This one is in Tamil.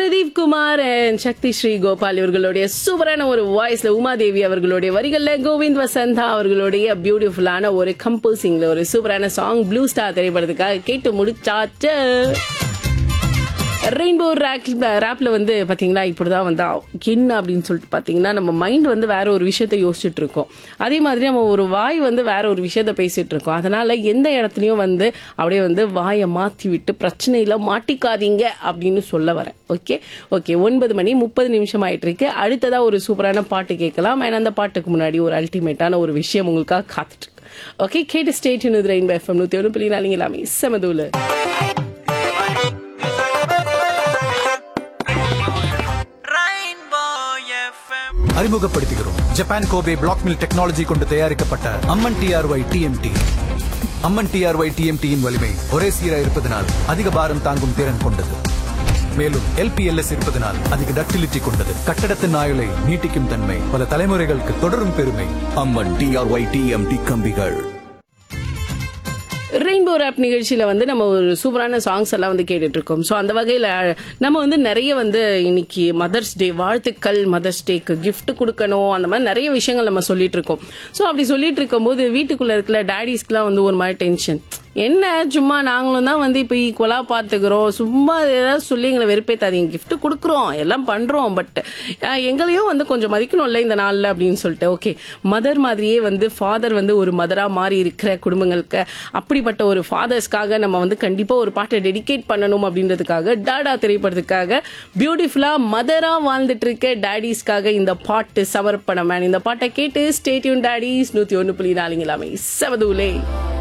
பிரதீப் குமார் and சக்தி ஸ்ரீ கோபால் இவர்களுடைய சூப்பரான ஒரு வாய்ஸ்ல உமாதேவி அவர்களுடைய வரிகள்ல கோவிந்த் வசந்தா அவர்களுடைய பியூட்டிஃபுல்லான ஒரு கம்போசிங்ல ஒரு சூப்பரான சாங் ப்ளூ ஸ்டார் திரைப்படத்துக்காக கேட்டு முடிச்சாச்சு ரெயின்போ ரேக் ரேப்ல வந்து பாத்தீங்களா இப்படிதான் வந்து என்ன அப்படின்னு சொல்லிட்டு பாத்தீங்கன்னா நம்ம மைண்ட் வந்து வேற ஒரு விஷயத்த யோசிச்சுட்டு இருக்கோம் அதே மாதிரி நம்ம ஒரு வாய் வந்து வேற ஒரு விஷயத்த பேசிட்டு இருக்கோம் அதனால எந்த இடத்துலயும் வந்து அப்படியே வந்து வாயை மாத்தி விட்டு பிரச்சனையில மாட்டிக்காதீங்க அப்படின்னு சொல்ல வரேன் ஓகே ஓகே ஒன்பது மணி முப்பது நிமிஷம் ஆயிட்டு இருக்கு அடுத்ததா ஒரு சூப்பரான பாட்டு கேட்கலாம் ஏன்னா அந்த பாட்டுக்கு முன்னாடி ஒரு அல்டிமேட்டான ஒரு விஷயம் உங்களுக்காக காத்துட்டு இருக்கு ஓகே கேட்டு ஸ்டேட் ரெயின்போ எஃப்எம் நூத்தி ஒன்று புள்ளி நாலுங்க எல்லாமே செமதூல Rainbow FM. அறிமுகப்படுத்துகிறோம் Japan Kobe black mill technology கொண்டு தயாரிக்கப்பட்ட Amman TRY TMT Amman TRY டிஎம்டியின் வலிமை ஒரே சீராக இருப்பதனால் அதிக பாரம் தாங்கும் திறன் கொண்டது மேலும் எல்பிஎல்எஸ் இருப்பதனால் அதிக டக்டிலிட்டி கொண்டது கட்டடத்தின் ஆயுளை நீட்டிக்கும் தன்மை பல தலைமுறைகளுக்கு தொடரும் பெருமை அம்மன் டிஆர்ஒய் டிஎம்டி கம்பிகள் ரெயின்போ ரேப் நிகழ்ச்சியில வந்து நம்ம ஒரு சூப்பரான சாங்ஸ் எல்லாம் வந்து கேட்டுட்டு இருக்கோம் ஸோ அந்த வகையில நம்ம வந்து நிறைய வந்து இன்னைக்கு மதர்ஸ் டே வாழ்த்துக்கள் மதர்ஸ் டேக்கு gift கொடுக்கணும் அந்த மாதிரி நிறைய விஷயங்கள் நம்ம சொல்லிட்டு இருக்கோம் ஸோ அப்படி சொல்லிட்டு இருக்கும்போது வீட்டுக்குள்ள இருக்கிற டேடிஸ்க்குலாம் வந்து ஒரு மாதிரி டென்ஷன் என்ன சும்மா நாங்களும் தான் வந்து இப்போ ஈக்குவலாக பார்த்துக்கிறோம் சும்மா ஏதாவது சொல்லி எங்களை வெறுப்பேத்தாதீங்க gift கொடுக்குறோம் எல்லாம் பண்ணுறோம் பட் எங்களையும் வந்து கொஞ்சம் மதிக்கணும்ல இந்த நாளில் அப்படின்னு சொல்லிட்டு ஓகே மதர் மாதிரியே வந்து ஃபாதர் வந்து ஒரு மதராக மாறி இருக்கிற குடும்பங்களுக்கு அப்படிப்பட்ட ஒரு ஃபாதர்ஸ்க்காக நம்ம வந்து கண்டிப்பாக ஒரு பாட்டை டெடிகேட் பண்ணணும் அப்படின்றதுக்காக டாடா திரைப்படத்துக்காக பியூட்டிஃபுல்லாக மதராக வாழ்ந்துட்டு இருக்க டேடிஸ்க்காக இந்த பாட்டு சமர்ப்பணம் man. இந்த பாட்டை கேட்டு ஸ்டேட்யூன் டேடிஸ் நூற்றி ஒன்று புள்ளி நாலுங்களாமே செவதூலே